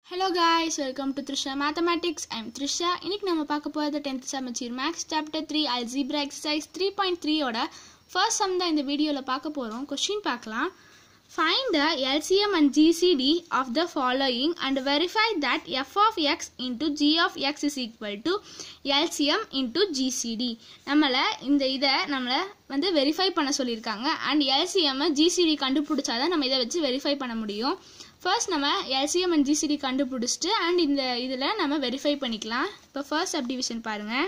hello guys welcome to Trisha mathematics I'm Trisha இன்னைக்கு நம்ம பார்க்க போகிறது tenth Samacheer maths chapter three algebra exercise three point த்ரீயோட ஃபர்ஸ்ட் சம் தான் இந்த வீடியோவில் பார்க்க போகிறோம் கொஷின் பார்க்கலாம் find the LCM and GCD of the following and verify that f of x into g of x is equal to LCM into GCD நம்மளை இந்த இதை நம்மளை வந்து வெரிஃபை பண்ண சொல்லியிருக்காங்க அண்ட் எல்சிஎம்மை ஜிசிடி கண்டுபிடிச்சாதான் நம்ம இதை வச்சு வெரிஃபை பண்ண முடியும் ஃபர்ஸ்ட் நம்ம எல்சிஎம் அண்ட் ஜிசிடி கண்டுபிடிச்சிட்டு அண்ட் இந்த இதில் நம்ம வெரிஃபை பண்ணிக்கலாம் இப்போ ஃபர்ஸ்ட் சப்டிவிஷன் பாருங்கள்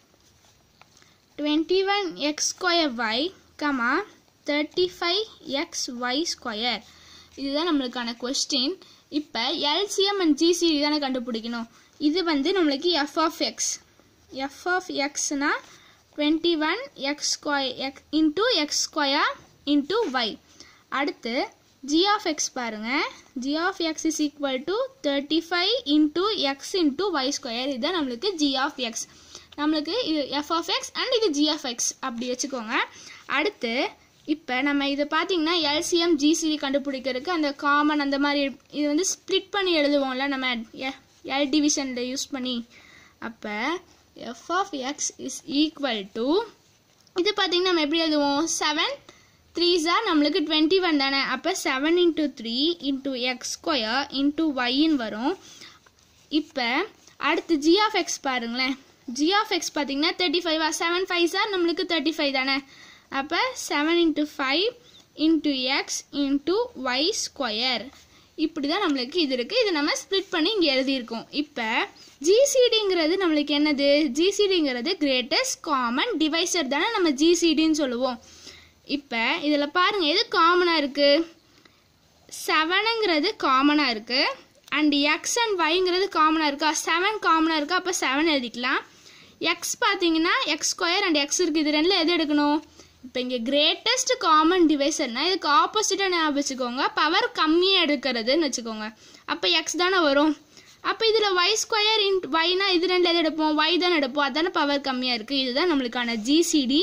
twenty one x square y comma thirty five x y square இதுதான் நம்மளுக்கான கொஸ்டின் இப்போ எல்சிஎம் அண்ட் ஜிசிடி தானே கண்டுபிடிக்கணும் இது வந்து நம்மளுக்கு f of x f of எக்ஸ்னா twenty one x square x into x square into y அடுத்து g of x பாருங்க g of x is equal to 35 into x into y square இதுதான் நம்மளுக்கு g of x நம்மளுக்கு இது f of x and இது g of x அப்படி வச்சுக்கோங்க அடுத்து இப்போ நம்ம இது பார்த்தீங்கன்னா எல்சிஎம் ஜிசிடி கண்டுபிடிக்கிறதுக்கு அந்த காமன் அந்த மாதிரி இது வந்து ஸ்ப்ளிட் பண்ணி எழுதுவோம்ல நம்ம எல் டிவிஷனில் யூஸ் பண்ணி அப்போ f of x is equal to இது பார்த்தீங்கன்னா நம்ம எப்படி எழுதுவோம் செவன் த்ரீ சார் நம்மளுக்கு டுவெண்ட்டி ஒன் தானே அப்போ seven into three into x square into ஒய்ன்னு வரும் இப்போ அடுத்து ஜி ஆஃப் எக்ஸ் பாருங்களேன் ஜி ஆஃப் எக்ஸ் பார்த்தீங்கன்னா தேர்ட்டி ஃபைவா செவன் ஃபைவ் சார் நம்மளுக்கு தேர்ட்டி ஃபைவ் தானே அப்போ seven into five into x into y square இப்படி தான் நம்மளுக்கு இது இருக்குது இது நம்ம ஸ்ப்ளிட் பண்ணி இங்கே எழுதியிருக்கோம் இப்போ ஜிசிடிங்கிறது நம்மளுக்கு என்னது ஜிசிடிங்கிறது கிரேட்டஸ்ட் காமன் டிவைசர் தானே நம்ம ஜிசிடின்னு சொல்லுவோம் இப்போ இதில் பாருங்கள் எது காமனாக இருக்குது செவனுங்கிறது காமனாக இருக்குது அண்ட் எக்ஸ் அண்ட் ஒய்ங்கிறது காமனாக இருக்கா செவன் காமனாக இருக்கா அப்போ செவன் எழுதிக்கலாம் எக்ஸ் பார்த்தீங்கன்னா எக்ஸ் ஸ்கொயர் அண்ட் எக்ஸ் இருக்குது இது ரெண்டில் எது எடுக்கணும் இப்போ இங்கே கிரேட்டஸ்ட் காமன் டிவைசர்னா இதுக்கு ஆப்போசிட்டாக ஞாபகம் வச்சுக்கோங்க பவர் கம்மியாக எடுக்கிறதுன்னு வச்சுக்கோங்க அப்போ எக்ஸ் தானே வரும் அப்போ இதில் ஒய் ஸ்கொயர் இன்ட் ஒய்னா இது ரெண்டில் எது எடுப்போம் ஒய் தானே எடுப்போம் அதானே பவர் கம்மியாக இருக்குது இதுதான் நம்மளுக்கான ஜிசிடி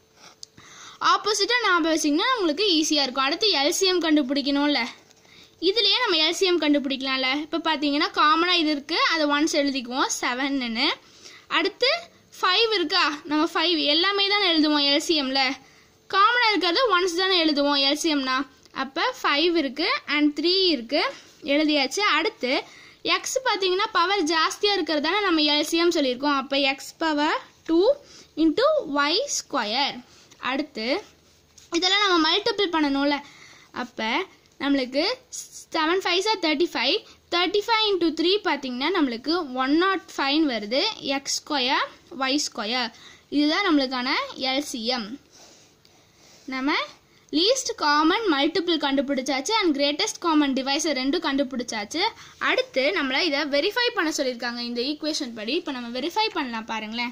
ஆப்போசிட்டாக ஞாபகம் வச்சிங்கன்னா உங்களுக்கு ஈஸியாக இருக்கும் அடுத்து எல்சிஎம் கண்டுபிடிக்கணும்ல இதுலேயே நம்ம எல்சிஎம் கண்டுபிடிக்கலாம்ல இப்போ பார்த்தீங்கன்னா காமனாக இது இருக்குது அதை ஒன்ஸ் எழுதிக்குவோம் செவன்னு அடுத்து ஃபைவ் இருக்கா நம்ம ஃபைவ் எல்லாமே தானே எழுதுவோம் எல்சிஎம்ல காமனாக இருக்கிறது ஒன்ஸ் தானே எழுதுவோம் எல்சிஎம்னா அப்போ ஃபைவ் இருக்குது அண்ட் த்ரீ இருக்குது எழுதியாச்சு அடுத்து எக்ஸ் பார்த்தீங்கன்னா பவர் ஜாஸ்தியாக இருக்கிறது தானே நம்ம எல்சிஎம் சொல்லியிருக்கோம் அப்போ x power two into y square அடுத்து இதெல்லாம் நம்ம மல்டிபிள் பண்ணணும்ல அப்போ நம்மளுக்கு seven five sir thirty five thirty five into three பார்த்தீங்கன்னா நம்மளுக்கு ஒன் நாட் ஃபைவ் வருது எக்ஸ் ஸ்கொயர் ஒய் ஸ்கொயர் இதுதான் நம்மளுக்கான எல்சிஎம் நம்ம லீஸ்ட் காமன் மல்டிபிள் கண்டுபிடிச்சாச்சு அண்ட் கிரேட்டஸ்ட் காமன் டிவைஸை ரெண்டும் கண்டுபிடிச்சாச்சு அடுத்து நம்மளை இதை வெரிஃபை பண்ண சொல்லியிருக்காங்க இந்த ஈக்குவேஷன் படி இப்போ நம்ம வெரிஃபை பண்ணலாம் பாருங்களேன்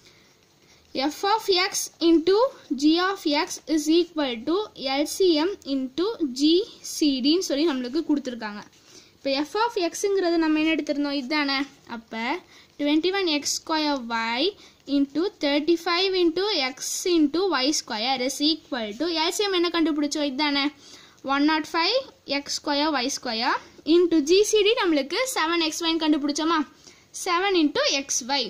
f of x into g of x is equal to LCM into GCD ன்னு சொல்லி நம்மளுக்கு கொடுத்துருக்காங்க இப்போ f of xங்கிறது நம்ம என்ன எடுத்திருந்தோம் இதுதானே அப்போ twenty one x square y into thirty five into x into y square is equal to LCM என்ன கண்டுபிடிச்சோம் இதுதானே one naught five x square y square into GCD நம்மளுக்கு செவன் எக்ஸ் ஒய்ன்னு கண்டுபிடிச்சோமா செவன் இன்ட்டு எக்ஸ் ஒய்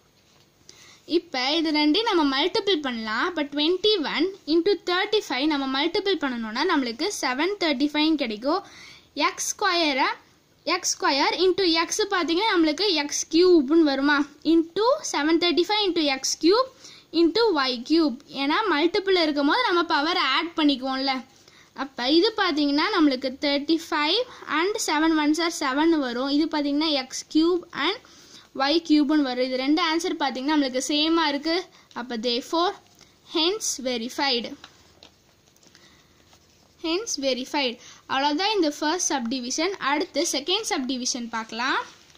இப்போ இது ரெண்டையும் நம்ம மல்டிபிள் பண்ணலாம் இப்போ twenty one into thirty five நம்ம மல்டிபிள் பண்ணணும்னா நம்மளுக்கு செவன் தேர்ட்டி ஃபைவ் கிடைக்கும் எக்ஸ் ஸ்கொயரை எக்ஸ் ஸ்கொயர் இன்ட்டு எக்ஸ் பார்த்தீங்கன்னா நம்மளுக்கு எக்ஸ் கியூப்னு வருமா into seven thirty five into x cube into y cube ஏன்னா மல்டிபிள் இருக்கும் போது நம்ம பவர் ஆட் பண்ணிக்குவோம்ல அப்போ இது பார்த்தீங்கன்னா நம்மளுக்கு thirty five and seven one sir seven வரும் இது பார்த்தீங்கன்னா எக்ஸ் கியூப் அண்ட் y கியூப்னு வரும் இது ரெண்டு ஆன்சர் பார்த்தீங்கன்னா நம்மளுக்கு சேமாக இருக்குது அப்போ therefore hence verified hence verified அவ்வளோதான் இந்த ஃபர்ஸ்ட் சப்டிவிஷன் அடுத்து செகண்ட் சப்டிவிஷன் பார்க்கலாம்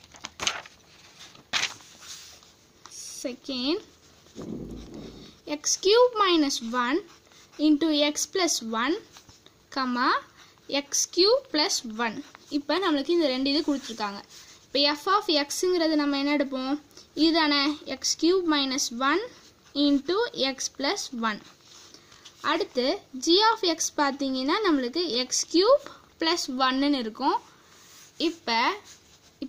second x cube minus one into x plus one comma x cube plus one இப்போ நம்மளுக்கு இந்த ரெண்டு இது கொடுத்துருக்காங்க இப்போ எஃப் ஆஃப் எக்ஸுங்கிறது நம்ம என்ன எடுப்போம் இதுதானே x cube minus one into x plus one அடுத்து ஜி ஆஃப் எக்ஸ் பார்த்தீங்கன்னா நம்மளுக்கு எக்ஸ் கியூப் ப்ளஸ் ஒன்னுன்னு இருக்கும் இப்போ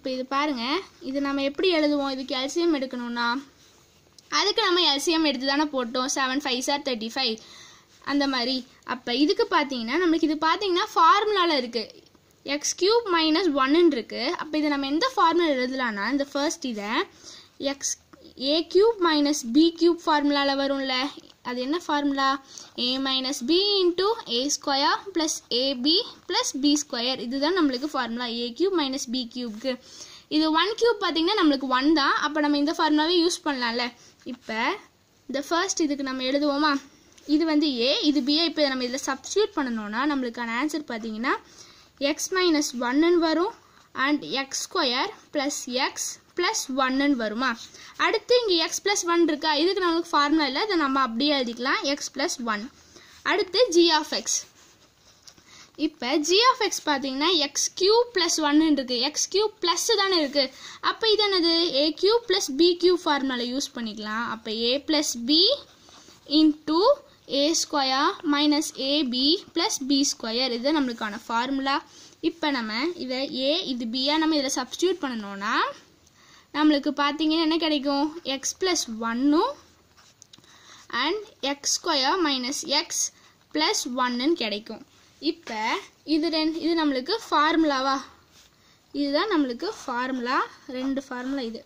இப்போ இது பாருங்க இது நம்ம எப்படி எழுதுவோம் இதுக்கு எல்சிஎம் எடுக்கணும்னா அதுக்கு நம்ம எல்சிஎம் எடுத்து தானே போட்டோம் seven five sir thirty five அந்த மாதிரி அப்போ இதுக்கு பார்த்தீங்கன்னா நமக்கு இது பார்த்தீங்கன்னா ஃபார்முலாவில் இருக்குது எக்ஸ் கியூப் மைனஸ் ஒன்னு இருக்குது அப்போ இதை நம்ம எந்த ஃபார்முலா எழுதலாம்னா இந்த ஃபர்ஸ்ட் இதை x a cube minus b cube ஃபார்முலாவில் வரும்ல அது என்ன formula a minus b into a square plus a b plus b square இதுதான் நம்மளுக்கு formula a cube minus b கியூப்க்கு இது ஒன் கியூப் பார்த்தீங்கன்னா நம்மளுக்கு ஒன் தான் அப்போ நம்ம இந்த ஃபார்முலாவே யூஸ் பண்ணலாம்ல இப்போ இந்த ஃபர்ஸ்ட் இதுக்கு நம்ம எழுதுவோமா இது வந்து ஏ இது பிஏ இப்போ நம்ம இதில் சப்ஸ்டியூட் பண்ணணும்னா நம்மளுக்கான ஆன்சர் பார்த்தீங்கன்னா எக்ஸ் மைனஸ் ஒன்னு வரும் and x square plus x plus ஒன்னு வருமா அடுத்து இங்கே எக்ஸ் ப்ளஸ் ஒன் இருக்கா இதுக்கு நம்மளுக்கு ஃபார்முலா இல்லை இதை நம்ம அப்படியே எழுதிக்கலாம் எக்ஸ் ப்ளஸ் ஒன் அடுத்து ஜி ஆஃப் எக்ஸ் இப்போ ஜி ஆஃப் எக்ஸ் பார்த்தீங்கன்னா எக்ஸ் கியூப் ப்ளஸ் ஒன்னு இருக்குது எக்ஸ் கியூப் ப்ளஸ் தானே இருக்குது அப்போ இது என்னது a cube plus b cube formula use பண்ணிக்கலாம் அப்போ a plus b into a square minus a b plus b square இது நம்மளுக்கான ஃபார்முலா இப்போ நம்ம இதை ஏ இது பியாக நம்ம இதில் சப்ஸ்டியூட் பண்ணணும்னா நம்மளுக்கு பார்த்தீங்கன்னா என்ன கிடைக்கும் எக்ஸ் ப்ளஸ் ஒன்னும் and x square minus x plus ஒன்னுன்னு கிடைக்கும் இப்போ இது ரெண்டு இது நம்மளுக்கு ஃபார்முலாவா இதுதான் நம்மளுக்கு ஃபார்முலா ரெண்டு ஃபார்முலா இது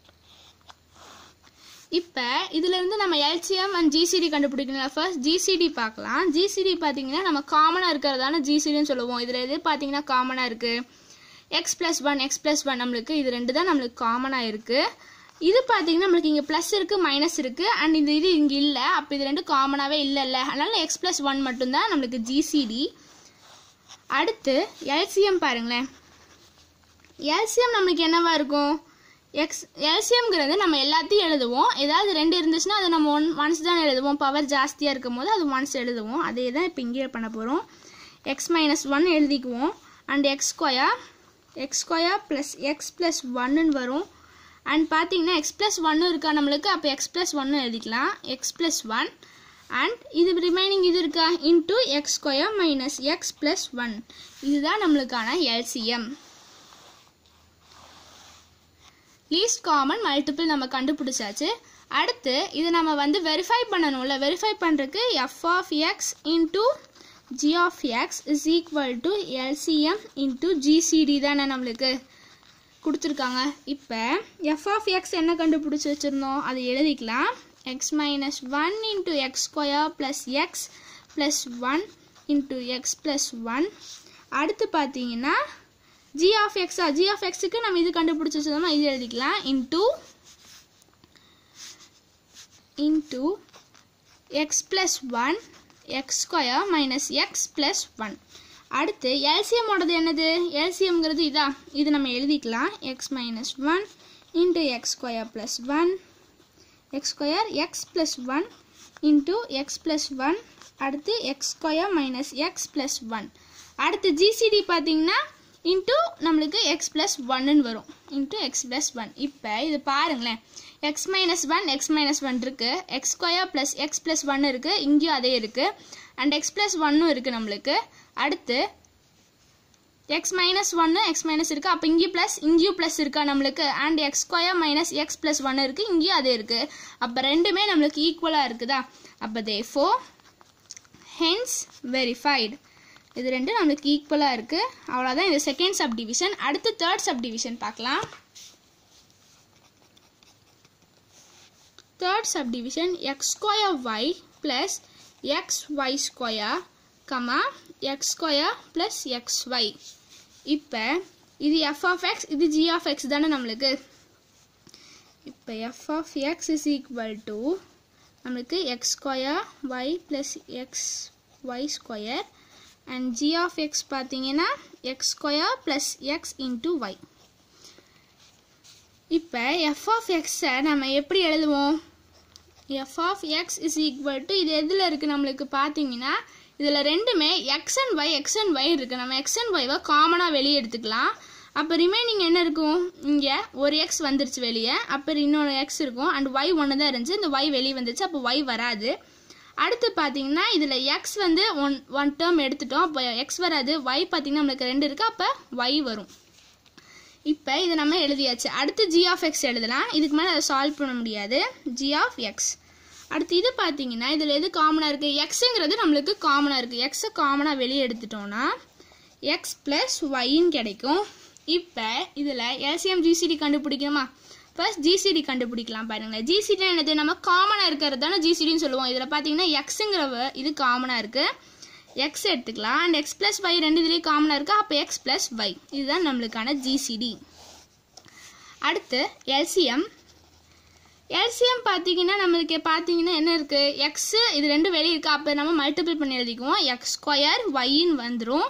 இப்போ இதுலேருந்து நம்ம எல்சிஎம் அண்ட் ஜிசிடி கண்டுபிடிக்கணும் ஃபர்ஸ்ட் ஜிசிடி பார்க்கலாம் ஜிசிடி பார்த்தீங்கன்னா நம்ம காமனாக இருக்கிறதான ஜிசிடின்னு சொல்லுவோம் இதில் எது பார்த்தீங்கன்னா காமனாக இருக்குது x plus one x plus one நம்மளுக்கு இது ரெண்டு தான் நம்மளுக்கு காமனாக இருக்குது இது பார்த்தீங்கன்னா நம்மளுக்கு இங்கே ப்ளஸ் இருக்குது மைனஸ் இருக்குது அண்ட் இந்த இது இங்கே இல்லை அப்போ இது ரெண்டு காமனாகவே இல்லைல்ல அதனால எக்ஸ் ப்ளஸ் ஒன் மட்டும்தான் நம்மளுக்கு ஜிசிடி அடுத்து எல்சிஎம் பாருங்களேன் எல்சிஎம் நம்மளுக்கு என்னவா இருக்கும் எக்ஸ் எல்சிஎம்ங்கிறது நம்ம எல்லாத்தையும் எழுதுவோம் ஏதாவது ரெண்டு இருந்துச்சுன்னா அதை நம்ம ஒன் ஒன்ஸ் தான் எழுதுவோம் பவர் ஜாஸ்தியாக இருக்கும் போது அது ஒன்ஸ் எழுதுவோம் அதே தான் இப்போ இங்கே பண்ண போகிறோம் எக்ஸ் மைனஸ் ஒன் எழுதிக்குவோம் and x square x square plus x plus ஒன்னு வரும் அண்ட் பார்த்தீங்கன்னா எக்ஸ் ப்ளஸ் ஒன்று இருக்கா நம்மளுக்கு அப்போ எக்ஸ் ப்ளஸ் ஒன்று எழுதிக்கலாம் எக்ஸ் ப்ளஸ் ஒன் அண்ட் இது ரிமைனிங் இது இருக்கா into x square minus x plus one இதுதான் நம்மளுக்கான எல்சிஎம் லீஸ்ட் காமன் மல்டிபிள் நம்ம கண்டுபிடிச்சாச்சு அடுத்து இது நம்ம வந்து வெரிஃபை பண்ணணும்ல வெரிஃபை பண்ணுறதுக்கு f of x into g of x is equal to LCM into GCD தானே நம்மளுக்கு கொடுத்துருக்காங்க இப்போ எஃப் ஆஃப் எக்ஸ் என்ன கண்டுபிடிச்சி வச்சுருந்தோம் அதை எழுதிக்கலாம் x minus one into x square plus x plus one into x plus one அடுத்து பார்த்தீங்கன்னா ஜி ஆஃப் எக்ஸா ஜி ஆஃப் எக்ஸுக்கு நம்ம இது கண்டுபிடிச்சி வச்சோம்னா இது எழுதிக்கலாம் into into x plus one x square minus x plus one அடுத்து எல்சிஎம்மோடது என்னது எல்சிஎம்ங்கிறது இதா இது நம்ம எழுதிக்கலாம் x minus one into x square plus one x square x plus one into x plus one அடுத்து X square minus x plus one அடுத்து ஜிசிடி பார்த்தீங்கன்னா இன்ட்டு நம்மளுக்கு எக்ஸ் ப்ளஸ் ஒன்னு வரும் இன்ட்டு எக்ஸ் ப்ளஸ் ஒன் இப்போ இது பாருங்களேன் x minus one x minus one இருக்குது x square plus x plus one இருக்குது இங்கேயும் அதே இருக்குது அண்ட் எக்ஸ் ப்ளஸ் ஒன்னும் இருக்குது நம்மளுக்கு அடுத்து எக்ஸ் மைனஸ் ஒன்று எக்ஸ் மைனஸ் இருக்குது அப்போ இங்கேயும் ப்ளஸ் இங்கேயும் ப்ளஸ் இருக்கா நம்மளுக்கு and x square minus x plus ஒன்று இருக்குது இங்கேயும் அதே இருக்குது அப்போ ரெண்டுமே நம்மளுக்கு ஈக்குவலாக இருக்குதா அப்போ தே ஃபோ ஹென்ஸ் வெரிஃபைடு இது ரெண்டும் நம்மளுக்கு ஈக்குவலாக இருக்குது அவ்வளோதான் இது செகண்ட் சப் டிவிஷன் அடுத்து தேர்ட் சப் டிவிஷன் பார்க்கலாம் third subdivision x square y plus x y square comma x square plus x y இப்போ இது எஃப் ஆஃப் எக்ஸ் இது ஜி ஆஃப் எக்ஸ் தானே நம்மளுக்கு இப்போ f of x is equal to நம்மளுக்கு x square y plus x y square and g of x பார்த்தீங்கன்னா x square plus x into y இப்போ f of எக்ஸை நம்ம எப்படி எழுதுவோம் f of x is equal to இது எதில் இருக்குது நம்மளுக்கு பார்த்தீங்கன்னா இதில் ரெண்டுமே x and y x and y இருக்குது நம்ம எக்ஸ் அண்ட் ஒய்வை காமனாக வெளியே எடுத்துக்கலாம் அப்போ ரிமைனிங் என்ன இருக்கும் இங்கே ஒரு எக்ஸ் வந்துருச்சு வெளியே அப்போ இன்னொரு எக்ஸ் இருக்கும் அண்ட் ஒய் ஒன்று தான் இருந்துச்சு இந்த ஒய் வெளியே வந்துருச்சு அப்போ ஒய் வராது அடுத்து பார்த்தீங்கன்னா இதில் எக்ஸ் வந்து ஒன் ஒன் டேர்ம் எடுத்துட்டோம் அப்போ எக்ஸ் வராது ஒய் பார்த்தீங்கன்னா நம்மளுக்கு ரெண்டு இருக்குது அப்போ ஒய் வரும் இப்போ இதை நம்ம எழுதியாச்சு அடுத்து ஜி ஆஃப் எக்ஸ் எழுதலாம் இதுக்கு மேலே அதை சால்வ் பண்ண முடியாது ஜி ஆஃப் எக்ஸ் அடுத்து இது பார்த்தீங்கன்னா இதில் எது காமனாக இருக்குது எக்ஸுங்கிறது நம்மளுக்கு காமனாக இருக்குது எக்ஸை காமனாக வெளியே எடுத்துட்டோம்னா எக்ஸ் ப்ளஸ் ஒய்ன்னு கிடைக்கும் இப்போ இதில் எல்சிஎம் ஜிசிடி கண்டுபிடிக்கணுமா ஃபர்ஸ்ட் ஜிசிடி கண்டுபிடிக்கலாம் பாருங்களேன் ஜிசிடி என்னது நம்ம காமனாக இருக்கிறது தானே ஜிசிடின்னு சொல்லுவோம் இதில் பார்த்தீங்கன்னா எக்ஸுங்கிற இது காமனாக இருக்குது எக்ஸ் எடுத்துக்கலாம் அண்ட் எக்ஸ் ப்ளஸ் ஒய் ரெண்டு இதுலேயும் காமனாக இருக்குது அப்போ எக்ஸ் ப்ளஸ் ஒய் இதுதான் நம்மளுக்கான ஜிசிடி அடுத்து எல்சிஎம் எல்சிஎம் பார்த்தீங்கன்னா நம்மளுக்கு பார்த்தீங்கன்னா என்ன இருக்குது எக்ஸு இது ரெண்டு வெளியே இருக்குது அப்போ நம்ம மல்டிபிள் பண்ணி எழுதிக்குவோம் எக்ஸ் ஸ்கொயர் ஒய்ன்னு வந்துடும்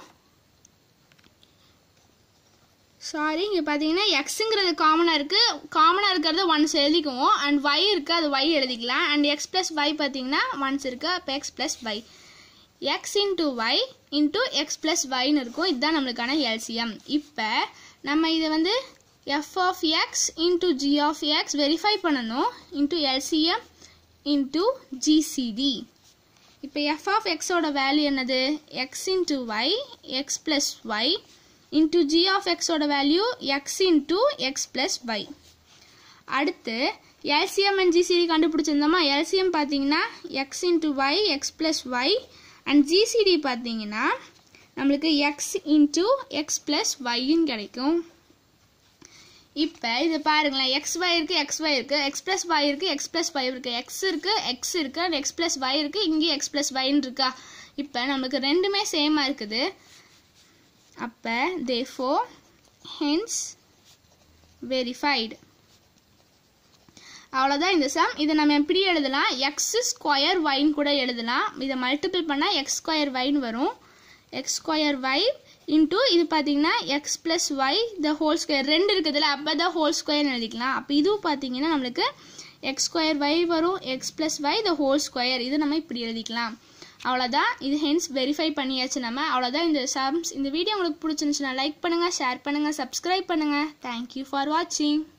சாரி இங்கே பார்த்தீங்கன்னா எக்ஸுங்கிறது காமனாக இருக்குது காமனாக இருக்கிறத ஒன்ஸ் எழுதிக்குவோம் அண்ட் ஒய் இருக்குது அது ஒய் எழுதிக்கலாம் அண்ட் எக்ஸ் ப்ளஸ் ஒய் பார்த்தீங்கன்னா ஒன்ஸ் இருக்குது அப்போ x plus y x into y into x plus ஒய்னு இருக்கும் இதுதான் நம்மளுக்கான எல்சிஎம் இப்போ நம்ம இதை வந்து f of x into g of x verify பண்ணணும் இன்ட்டு எல்சிஎம் இன்ட்டு ஜிசிடி இப்போ எஃப் ஆஃப் எக்ஸோட வேல்யூ என்னது x into y x plus y into g of எக்ஸோட value x into x plus y அடுத்து எல்சிஎம் அண்ட் ஜிசிடி கண்டுபிடிச்சிருந்தோமா எல்சிஎம் பார்த்தீங்கன்னா x into y x plus y and GCD பார்த்தீங்கன்னா நம்மளுக்கு x into x plus ஒய்ன்னு கிடைக்கும் இப்போ இது பாருங்களேன் எக்ஸ் ஒய் இருக்குது எக்ஸ் ஒய் இருக்குது எக்ஸ் ப்ளஸ் ஒய் இருக்குது எக்ஸ் ப்ளஸ் ஒய் இருக்குது எக்ஸ் இருக்குது எக்ஸ் இருக்குது அண்ட் எக்ஸ் ப்ளஸ் ஒய் இருக்குது இங்கேயும் எக்ஸ் ப்ளஸ் ஒய்ன்னு இருக்கா இப்போ நமக்கு ரெண்டுமே சேமாக இருக்குது அப்போ தே ஃபோ ஹென்ஸ் வெரிஃபைடு அவ்வளோதான் இந்த சம் இதை நம்ம எப்படி எழுதலாம் எக்ஸ் ஸ்கொயர் ஒய்ன்னு கூட எழுதலாம் இதை மல்டிபிள் பண்ணால் எக்ஸ் ஸ்கொயர் ஒய்ன்னு வரும் எக்ஸ் ஸ்கொயர் ஒய் இன்ட்டு இது பார்த்தீங்கன்னா x plus y the whole square ரெண்டு இருக்குதுல்ல அப்போ தான் ஹோல் ஸ்கொயர்னு எழுதிக்கலாம் அப்போ இதுவும் பார்த்தீங்கன்னா நம்மளுக்கு எக்ஸ் ஸ்கொயர் ஒய் வரும் x plus y the whole square இது நம்ம இப்படி எழுதிக்கலாம் அவ்வளோதான் இது ஹென்ஸ் வெரிஃபை பண்ணியாச்சு நம்ம அவ்வளோதான் இந்த சம்ஸ் இந்த வீடியோ உங்களுக்கு பிடிச்சிருந்துச்சுன்னா லைக் பண்ணுங்கள் ஷேர் பண்ணுங்கள் சப்ஸ்கிரைப் பண்ணுங்கள் தேங்க்யூ ஃபார் வாட்சிங்